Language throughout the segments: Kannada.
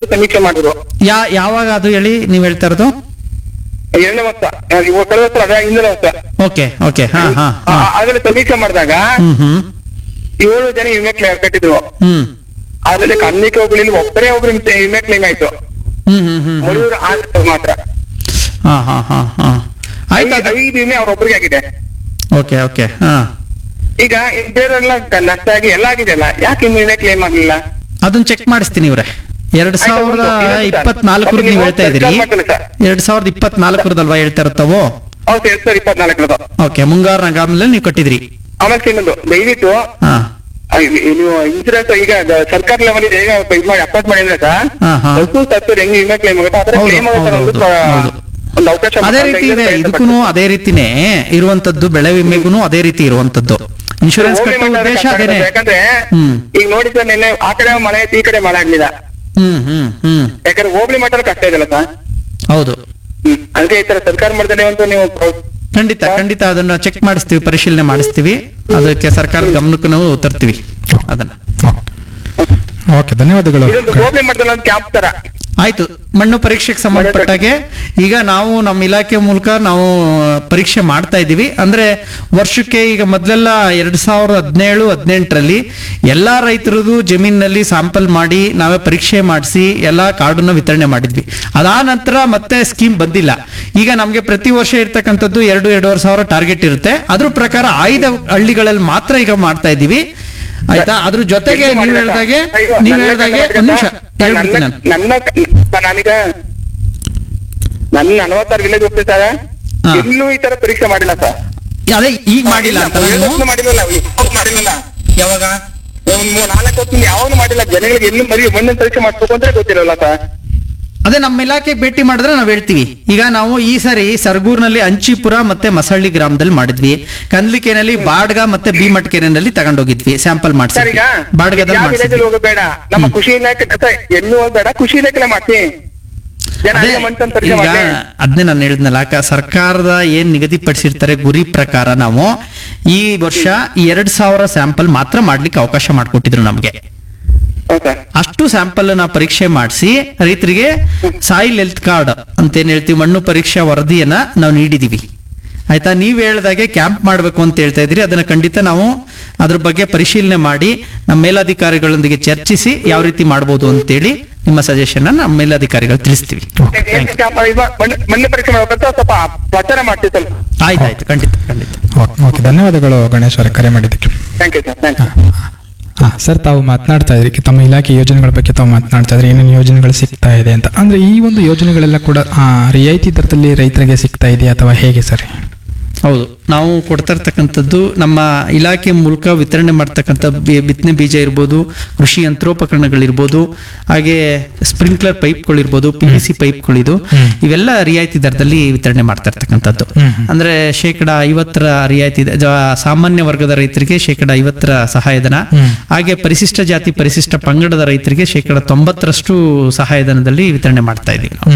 ಸಮೀಕ್ಷೆ ಮಾಡಿದ್ರು ಯಾ ಯಾವಾಗ ಅದು ಹೇಳಿ ನೀವ್ ಹೇಳ್ತಾ ಇರೋದು ಎರಡನೇ ವರ್ಷ ಇವಾಗ ಕಳೆದ ವರ್ಷ ಅದೇ ಹಿಂದಿನ ವರ್ಷ ಓಕೆ ಓಕೆ ಹಾ ಹಾ ಆ, ಅದ್ರಲ್ಲಿ ಸಮೀಕ್ಷೆ ಮಾಡಿದಾಗ ಹ್ಮ್ ಹ್ಮ್ ಏಳು ಜನ ವಿಮೆ ಕ್ಲೇಮ್ ಕಟ್ಟಿದ್ರು ಹ್ಮ್ ಅದ್ರಲ್ಲಿ ಕನ್ನಿಕೆ ಹೋಬಳಿಲಿ ಒಬ್ಬರೇ ಒಬ್ರು ವಿಮೆ ಕ್ಲೇಮ್ ಆಯ್ತು ಹ್ಮ್ ಹ್ಮ್ ಹ್ಮ್ ಮೂರು ಆಂಧ್ರ ಮಾತ್ರ ಹಾ ಹಾ ಹಾ ಹಾ ಆಯ್ತು ಐದು ಐದು ವಿಮೆ ಅವ್ರೊಬ್ಬರಿಗೆ ಆಗಿದೆ ಓಕೆ ಓಕೆ ಹಾ ಈಗ ಬೇರೆಲ್ಲ ಕ- ನಷ್ಟ ಆಗಿ ಎಲ್ಲ ಆಗಿದೆಯಲ್ಲ ಯಾಕೆ ಇನ್ನು ವಿಮೆ ಕ್ಲೇಮ್ ಆಗ್ಲಿಲ್ಲ ಅದನ್ನ ಚೆಕ್ ಮಾಡಿಸ್ತೀನಿ ಇವ್ರೆ ಎರಡ್ ಸಾವಿರದ ಇಪ್ಪತ್ನಾಲ್ಕರದ್ದು ನೀವು ಹೇಳ್ತಾ ಇದ್ರಿ ಎರಡ್ ಸಾವಿರದ ಇಪ್ಪತ್ನಾಲ್ಕರದಲ್ವಾ ಹೇಳ್ತಾ ಇರುತ್ತವೋ ಹೌದು ಎರಡ್ ಸಾವಿರದ ಇಪ್ಪತ್ನಾಲ್ಕರದು ಓಕೆ ಮುಂಗಾರು ನಗಾಮಲ್ಲಿ ನೀವು ಕಟ್ಟಿದ್ರಿ ಆಮೇಲೆ ಇನ್ನೊಂದು ದಯವಿಟ್ಟು ಹಾ ಆ, ಇ- ನೀವು ಇನ್ಸೂರೆನ್ಸ್ ಈಗ ಗ- ಸರ್ಕಾರ ಲೆವೆಲ್ ಈಗ ಇದು ಮಾಡಿ ಅಪಾಯಿಂಟ್ ಮಾಡಿದ್ರೆ ಸರ್ ಹಾ, ಹಾ. ಹಸು ಸತ್ತು ಹೆಂಗ್ ವಿಮೆ ಕ್ಲೇಮ್ ಆಗುತ್ತೆ ಆತರ ಹೌದು, ಕ್ಲೇಮ್ ಆಗುತ್ತೆ ಹೌದು, ಅನ್ನೋದು ಹೌದು, ಹೌದು. ಒಂದು ಅವಕಾಶ ಅದೇ ರೀತಿ ಇದೆ ಇದಕ್ಕೂ ಅದೇ ರೀತಿನೇ ಇರುವಂತದ್ದು ಬೆಳೆ ವಿಮೆಗೂ ಅದೇ ರೀತಿ ಇರುವಂತದ್ದು ಇನ್ಶೂರೆನ್ಸ್ ಹೋಗ್ಲಿ ಕಟ್ಟೋ ಮಾತಾಡೋದು ಉದ್ದೇಶ ಕಷ್ಟ ಅದೇನೆ ಆಗುತ್ತೆ. ಯಾಕಂದ್ರೆ ಹ್ಮ್ ಈಗ ನೋಡಿ ಸರ್ ನಿನ್ನೆ ಆ ಕಡೆ ಮಳೆ ಆಯ್ತು ಈ ಕಡೆ ಮಳೆ ಆಗ್ಲಿಲ್ಲ ಹ್ಮ್ ಹ್ಮ್ ಹ್ಮ್ ಯಾಕಂದ್ರೆ ಹೋಗ್ಲಿ ಮಾತಾಡೋ ಕಷ್ಟ ಇದೆಯಲ್ಲ ಸರ್ ಹೌದು ಹ್ಮ್ ಅದಕ್ಕೆ ಈ ತರ ಸರ್ಕಾರ ಮಾಡ್ತಾರೆ ಅಂತ ನೀವು ಖಂಡಿತ ಖಂಡಿತ ಅದನ್ನ ಚೆಕ್ ಮಾಡಿಸ್ತೀವಿ ಪರಿಶೀಲನೆ ಮಾಡಿಸ್ತೀವಿ ಅದಕ್ಕೆ ಸರ್ಕಾರದ ಗಮನಕ್ಕೂ ನಾವು ತರ್ತೀವಿ ಅದನ್ನ ಓಕೆ ಧನ್ಯವಾದಗಳು ಇದೊಂದು ಹೋಗ್ಲಿ ಮಾಡ್ತಾರೆ ಒಂದು ಕ್ಯಾಂಪ್ ತರ ಆಯ್ತು ಮಣ್ಣು ಪರೀಕ್ಷೆಗೆ ಸಂಬಂಧಪಟ್ಟಾಗೆ ಈಗ ನಾವು ನಮ್ಮ ಇಲಾಖೆ ಮೂಲಕ ನಾವು ಪರೀಕ್ಷೆ ಮಾಡ್ತಾ ಇದ್ದೀವಿ ಅಂದ್ರೆ ವರ್ಷಕ್ಕೆ ಈಗ ಮೊದಲೆಲ್ಲ ಎರಡ್ ಸಾವಿರದ ಹದಿನೇಳು ಹದಿನೆಂಟರಲ್ಲಿ ಎಲ್ಲಾ ರೈತರದು ಜಮೀನಿನಲ್ಲಿ ಸ್ಯಾಂಪಲ್ ಮಾಡಿ ನಾವೇ ಪರೀಕ್ಷೆ ಮಾಡಿಸಿ ಎಲ್ಲಾ ಕಾರ್ಡನ್ನ ವಿತರಣೆ ಮಾಡಿದ್ವಿ ಅದಾದ ನಂತರ ಮತ್ತೆ ಸ್ಕೀಮ್ ಬಂದಿಲ್ಲ ಈಗ ನಮಗೆ ಪ್ರತಿ ವರ್ಷ ಇರ್ತಕ್ಕಂಥದ್ದು ಎರಡು ಎರಡೂವರೆ ಸಾವಿರ ಟಾರ್ಗೆಟ್ ಇರುತ್ತೆ ಅದ್ರ ಪ್ರಕಾರ ಆಯ್ದ ಹಳ್ಳಿಗಳಲ್ಲಿ ಮಾತ್ರ ಈಗ ಮಾಡ್ತಾ ಇದ್ದೀವಿ ಆಯ್ತಾ ಅದ್ರ ಜೊತೆಗೆ ನೀವು ಹೇಳ್ದಾಗೆ ನೀವು ಹೇಳ್ದಾಗೆ ಒಂದ್ ನಿಮಿಷ ಹೇಳ್ಬಿಡ್ತೀನಿ ನಾನು ನನ್ನ ನನ್ನ ನಾನೀಗ ನನ್ನ ನಲವತ್ತಾರು ವಿಲೇಜ್ ಹೋಗ್ತೀವಿ ಸರ್ ಹಾ. ಎಲ್ಲೂ ಈ ತರ ಪರೀಕ್ಷೆ ಮಾಡಿಲ್ಲ ಸರ್ ಅದೇ ಈಗ ಮಾಡಿಲ್ಲ ಅಂತ ನೀವು ಮಾಡಿಲ್ಲ ಮಾಡಿಲ್ಲ ಯಾವಾಗ ಒಂದ್ ಮೂರ್ ನಾಲ್ಕು ಹೊತ್ತು ಯಾವಾಗ ಮಾಡಿಲ್ಲ ಜನಗಳಿಗೆ ಎಲ್ಲೂ ಮರಿ ಮಣ್ಣಿನ ಪರೀಕ್ಷೆ ಮಾಡ್ಬೇಕು ಅಂದ್ರೆ ಗೊತ್ತಿರಲ್ಲ ಸರ್ ಅದೇ ನಮ್ಮ ಇಲಾಖೆಗೆ ಭೇಟಿ ಮಾಡಿದ್ರೆ ನಾವು ಹೇಳ್ತೀವಿ ಈಗ ನಾವು ಈ ಸರಿ ಸರ್ಗೂರ್ನಲ್ಲಿ ಅಂಚಿಪುರ ಮತ್ತೆ ಮಸಳ್ಳಿ ಗ್ರಾಮದಲ್ಲಿ ಮಾಡಿದ್ವಿ ಕಂದ್ಲಿಕೆನಲ್ಲಿ ಬಾಡ್ಗ ಮತ್ತೆ ಭೀಮಟ್ಕೆರೆನಲ್ಲಿ ತಗೊಂಡೋಗಿದ್ವಿ ಸ್ಯಾಂಪಲ್ ಸರ್ ಮಾಡಿಸಿ ಈಗ ಬಾಡ್ಗದಲ್ಲಿ ಯಾವ ವಿಲೇಜ್ ಮಾಡಿಸಿದ್ವಿ ಹೋಗೋದು ಬೇಡ ನಮ್ಮ ಖುಷಿ ಇಲಾಖೆ ಸರ್, ಎಲ್ಲೂ ಹೋಗ್ಬೇಡ ಖುಷಿ ಇಲಾಖೆ ಮಾಡ್ತೀನಿ ಜನ ಅದೇ ಅಲ್ಲೇ ಮಣ್ಣಿನ ಪರೀಕ್ಷೆ ಈಗ ಮಾಡ್ತೀನಿ ಅದನ್ನೇ ನಾನು ಹೇಳಿದ್ನಲ್ಲ ಕ- ಸರ್ಕಾರದ ಏನ್ ನಿಗದಿಪಡಿಸಿರ್ತಾರೆ ಗುರಿ ಪ್ರಕಾರ ನಾವು ಈ ವರ್ಷ ಎರಡ್ ಸಾವಿರ ಸ್ಯಾಂಪಲ್ ಮಾತ್ರ ಮಾಡ್ಲಿಕ್ಕೆ ಅವಕಾಶ ಮಾಡಿಕೊಟ್ಟಿದ್ರು ನಮಗೆ ಹೌದು ಸರ್ ಅಷ್ಟು ಸ್ಯಾಂಪಲ್ ನಾವು ಪರೀಕ್ಷೆ ಮಾಡಿಸಿ ರೈತರಿಗೆ ಸಾಯಿಲ್ ಹೆಲ್ತ್ ಕಾರ್ಡ್ ಅಂತ ಏನ್ ಹೇಳ್ತೀವಿ ಮಣ್ಣು ಪರೀಕ್ಷಾ ವರದಿಯನ್ನ ನಾವು ನೀಡಿದೀವಿ ಆಯ್ತಾ ನೀವ್ ಹೇಳ್ದಾಗೆ ಕ್ಯಾಂಪ್ ಮಾಡ್ಬೇಕು ಅಂತ ಹೇಳ್ತಾ ಇದ್ರಿ ಅದನ್ನ ಖಂಡಿತ ನಾವು ಅದ್ರ ಬಗ್ಗೆ ಪರಿಶೀಲನೆ ಮಾಡಿ ನಮ್ಮ ಮೇಲಧಿಕಾರಿಗಳೊಂದಿಗೆ ಚರ್ಚಿಸಿ ಯಾವ ರೀತಿ ಮಾಡ್ಬೋದು ಅಂತೇಳಿ ನಿಮ್ಮ ಸಜೆಷನ್ ನಮ್ಮ ಮೇಲಧಿಕಾರಿಗಳು ತಿಳಿಸ್ತೀವಿ ಏನ್ ಕ್ಯಾಂಪ್ ಇವ ಮಣ್ಣು ಮಣ್ಣು ಪರೀಕ್ಷೆ ಮಾಡ್ಬೇಕಂತ ಸ್ವಲ್ಪ ಪ್ರಚಾರ ಮಾಡ್ತೀವಿ ಸ್ವಲ್ಪ ಆಯ್ತಾಯ್ತು ಖಂಡಿತ ಖಂಡಿತ ಓಕೆ ಓಕೆ ಧನ್ಯವಾದಗಳು ಗಣೇಶ್ ಅವರೇ ಕರೆ ಮಾಡಿದ್ದಕ್ಕೆ thank you sir thank you ಹಾ ಸರ್ ತಾವು ಮಾತನಾಡ್ತಾ ಇದ್ರಿ ತಮ್ಮ ಇಲಾಖೆ ಯೋಜನೆಗಳ ಬಗ್ಗೆ ತಾವು ಮಾತನಾಡ್ತಾ ಇದ್ರಿ ಏನೇನು ಯೋಜನೆಗಳು ಸಿಗ್ತಾ ಇದೆ ಅಂತ ಅಂದ್ರೆ ಈ ಒಂದು ಯೋಜನೆಗಳೆಲ್ಲ ಕೂಡ ಆ, ರಿಯಾಯಿತಿ ದರದಲ್ಲಿ ರೈತರಿಗೆ ಸಿಗ್ತಾ ಇದೆಯಾ ಅಥವಾ ಹೇಗೆ ಸರ್ ಹೌದು ನಾವು ಕೊಡ್ತಾ ಇರ್ತಕ್ಕಂಥದ್ದು ನಮ್ಮ ಇಲಾಖೆ ಮೂಲಕ ವಿತರಣೆ ಮಾಡ್ತಕ್ಕಂಥ ಬಿ- ಬಿತ್ತನೆ ಬೀಜ ಇರ್ಬೋದು ಕೃಷಿ ಯಂತ್ರೋಪಕರಣಗಳಿರ್ಬೋದು ಹಾಗೆ ಸ್ಪ್ರಿಂಕ್ಲರ್ ಪೈಪ್ಗಳಿರ್ಬೋದು ಪಿ ವಿ ಸಿ ಪೈಪ್ಗಳಿದು ಇವೆಲ್ಲ ರಿಯಾಯಿತಿ ದರದಲ್ಲಿ ವಿತರಣೆ ಮಾಡ್ತಾ ಇರ್ತಕ್ಕಂಥದ್ದು ಅಂದ್ರೆ ಶೇಕಡ ಐವತ್ತರ ರಿಯಾಯಿತಿ ಇದೆ. ಜ- ಸಾಮಾನ್ಯ ವರ್ಗದ ರೈತರಿಗೆ ಶೇಕಡ ಐವತ್ತರ ಸಹಾಯಧನ ಹಾಗೆ ಪರಿಶಿಷ್ಟ ಜಾತಿ ಪರಿಶಿಷ್ಟ ಪಂಗಡದ ರೈತರಿಗೆ ಶೇಕಡ ತೊಂಬತ್ತರಷ್ಟು ಸಹಾಯಧನದಲ್ಲಿ ವಿತರಣೆ ಮಾಡ್ತಾ ಇದೀವಿ ನಾವು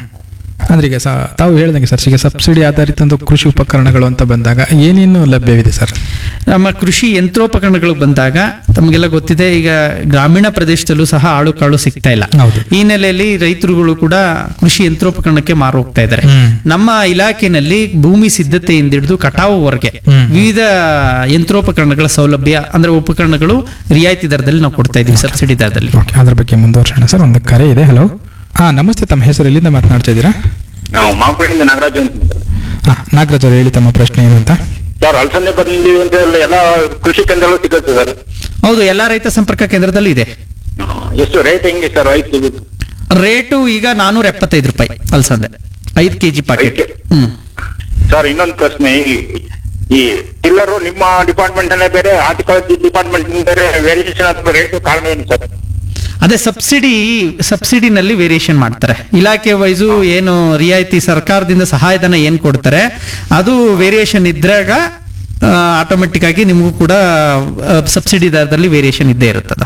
ಅಂದ್ರೆ ಈಗ ಸ- ತಾವು ಹೇಳ್ದಂಗೆ ಸರ್ ಈಗ ಸಬ್ಸಿಡಿ ಆಧಾರಿತ ಒಂದು ಕೃಷಿ ಉಪಕರಣಗಳು ಅಂತ ಬಂದಾಗ ಏನೇನು ಲಭ್ಯವಿದೆ ಸರ್ ನಮ್ಮ ಕೃಷಿ ಯಂತ್ರೋಪಕರಣಗಳು ಬಂದಾಗ ತಮಗೆಲ್ಲ ಗೊತ್ತಿದೆ ಈಗ ಗ್ರಾಮೀಣ ಪ್ರದೇಶದಲ್ಲೂ ಸಹ ಆಳು ಕಾಳು ಸಿಗ್ತಾ ಇಲ್ಲ ಹೌದು. ಈ ನೆಲೆಯಲ್ಲಿ ರೈತರುಗಳು ಕೂಡ ಕೃಷಿ ಯಂತ್ರೋಪಕರಣಕ್ಕೆ ಮಾರು ಹೋಗ್ತಾ ಇದ್ದಾರೆ ಹ್ಮ್. ನಮ್ಮ ಇಲಾಖೆನಲ್ಲಿ ಭೂಮಿ ಸಿದ್ಧತೆಯಿಂದ ಹಿಡಿದು ಕಟಾವುವರೆಗೆ ಹ್ಮ್. ವಿವಿಧ ಯಂತ್ರೋಪಕರಣಗಳ ಸೌಲಭ್ಯ ಅಂದ್ರೆ ಉಪಕರಣಗಳು ರಿಯಾಯಿತಿ ದರದಲ್ಲಿ ನಾವು ಕೊಡ್ತಾ ಇದೀವಿ ಸಬ್ಸಿಡಿ ದರದಲ್ಲಿ ಓಕೆ ಅದ್ರ ಬಗ್ಗೆ ಮುಂದುವರ್ಸೋಣ ಸರ್ ಒಂದು ಕರೆ ಇದೆ ಹಲೋ ಹಾ ನಮಸ್ತೆ ತಮ್ಮ ಹೆಸರು ಎಲ್ಲಿಂದ ಮಾತನಾಡ್ತಾ ಇದ್ದೀರಾ ನಾವು ಮಾವುಕಡೆಯಿಂದ ನಾಗರಾಜ್ ಅಂತ ಹಾ ನಾಗರಾಜ್ ಅವರು ಹೇಳಿ ತಮ್ಮ ಪ್ರಶ್ನೆ ಏನು ಅಂತ ಸರ್ ಅಲಸಂದೆ ಬಂದಿದ್ದೀವಿ ಅಂತ ಎಲ್ಲ ಎಲ್ಲ ಕೃಷಿ ಕೇಂದ್ರಗಳು ಸಿಗುತ್ತೆ ಸರ್ ಹೌದು ಎಲ್ಲಾ ರೈತ ಸಂಪರ್ಕ ಕೇಂದ್ರದಲ್ಲಿ ಇದೆ ಎಷ್ಟು ರೇಟ್ ಹೆಂಗೆ ಸರ್ ಐದು ಸಿಗುತ್ತೆ ರೇಟು ಈಗ ನಾನೂರ ಎಪ್ಪತ್ತೈದು ರೂಪಾಯಿ ಅಲ್ಸಂದೆ ಐದು ಕೆಜಿ ಪಾಕೆಟ್ ಐದು. ಹ್ಮ್ ಸರ್ ಇನ್ನೊಂದು ಪ್ರಶ್ನೆ ಈ ಈ ಟಿಲ್ಲರು ನಿಮ್ಮ ಡಿಪಾರ್ಟ್ಮೆಂಟ್ ಅಲ್ಲೇ ಬೇರೆ ಹಾರ್ಟಿಕಲ್ಚರ್ ಡಿಪಾರ್ಟ್ಮೆಂಟ್ ಬೇರೆ ವೇರಿಯೇಷನ್ ಅಥವಾ ರೇಟ್ ಕಾರಣ ಏನು ಸರ್ ಅದೇ ಸಬ್ಸಿಡಿ ಸಬ್ಸಿಡಿನಲ್ಲಿ ವೇರಿಯೇಷನ್ ಮಾಡ್ತಾರೆ ಇಲಾಖೆ ವೈಸು ಏನು ರಿಯಾಯಿತಿ ಸರ್ಕಾರದಿಂದ ಸಹಾಯಧನ ಏನ್ ಕೊಡ್ತಾರೆ ಅದು ವೇರಿಯೇಷನ್ ಇದ್ರಾಗ ಆಟೋಮೆಟಿಕ್ ಆಗಿ ನಿಮಗೂ ಕೂಡ ಸಬ್ಸಿಡಿ ದರದಲ್ಲಿ ವೇರಿಯೇಷನ್ ಇದ್ದೇ ಇರುತ್ತದ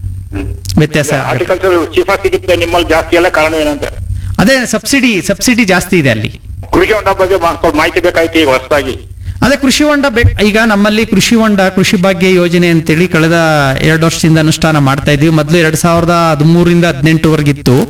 ವ್ಯತ್ಯಾಸ ಆಗುತ್ತೆ. ಹಾರ್ಟಿಕಲ್ಚರ್ ಚೀಫಾ ಸಿಗುತ್ತೆ ನಿಮ್ಮಲ್ಲಿ ಜಾಸ್ತಿ ಎಲ್ಲ ಕಾರಣ ಏನಂತ ಅದೇ ಸಬ್ಸಿಡಿ ಸಬ್ಸಿಡಿ ಜಾಸ್ತಿ ಇದೆ ಅಲ್ಲಿ ಕೃಷಿ ಹೊಂಡ ಬಗ್ಗೆ ಮಾ- ಸ್ವಲ್ಪ ಮಾಹಿತಿ ಬೇಕಾಯ್ತು ಈಗ ಹೊಸದಾಗಿ ಅದೇ ಕೃಷಿ ಹೊಂಡ ಬೇಕ್ ಈಗ ನಮ್ಮಲ್ಲಿ ಕೃಷಿ ಹೊಂಡ ಕೃಷಿ ಭಾಗ್ಯ ಯೋಜನೆ ಅಂತೇಳಿ ಕಳೆದ ಎರಡು ವರ್ಷದಿಂದ ಅನುಷ್ಠಾನ ಮಾಡ್ತಾ ಇದೀವಿ ಮೊದಲು ಎರಡ್ ಸಾವಿರದ ಹದಿಮೂರಿಂದ ಹದಿನೆಂಟುವರೆಗಿತ್ತು